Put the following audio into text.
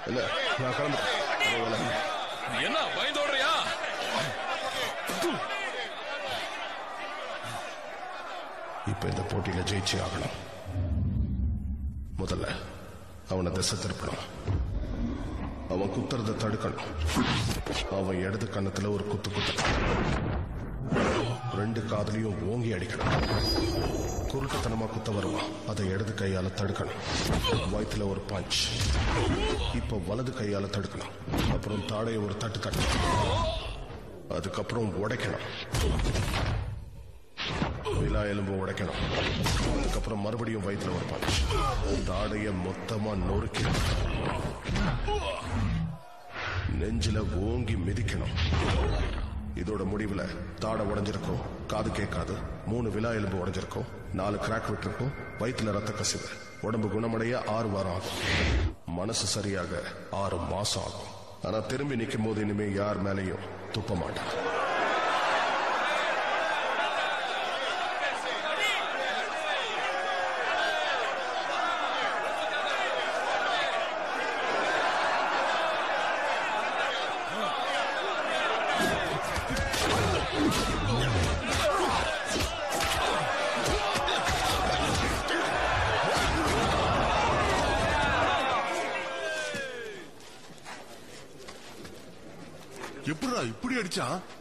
இல்ல நான் கிளம்புறேன் என்ன பயந்தோடுறியா இப்ப இந்த போட்டியில ஜெயிச்சே ஆகணும் முதல்ல அவனை திசை திருப்பணும் அவன் குத்துறத தடுக்கணும் அவன் இடது கன்னத்துல ஒரு குத்து குத்தணும் ரெண்டு காதுலயும் ஓங்கி அடிக்கணும் குருட்டுத்தனமா குத்த வருவான் அதை இடது கையால தடுக்கணும் வயிற்றுல ஒரு பஞ்ச் இப்ப வலது கையால தடுக்கணும் அப்புறம் தாடைய ஒரு தட்டு தட்டணும் அதுக்கப்புறம் உடைக்கணும் விழா எலும்பு உடைக்கணும் அதுக்கப்புறம் மறுபடியும் வயிற்றுல ஒரு பஞ்ச் தாடைய மொத்தமா நொறுக்கி நெஞ்சில ஓங்கி மிதிக்கணும் இதோட முடிவுல தாடை உடைஞ்சிருக்கும் காது கேட்காது மூணு விழா எலும்பு உடைஞ்சிருக்கும் நாலு கிராக் விட்டுருக்கும் வயிற்றுல ரத்த கசிவு உடம்பு குணமடைய ஆறு வாரம் ஆகும் மனசு சரியாக ஆறு மாசம் ஆகும் ஆனா திரும்பி நிற்கும் போது இனிமே யார் மேலேயும் துப்ப மாட்டான் எப்படிடா இப்படி அடிச்சான்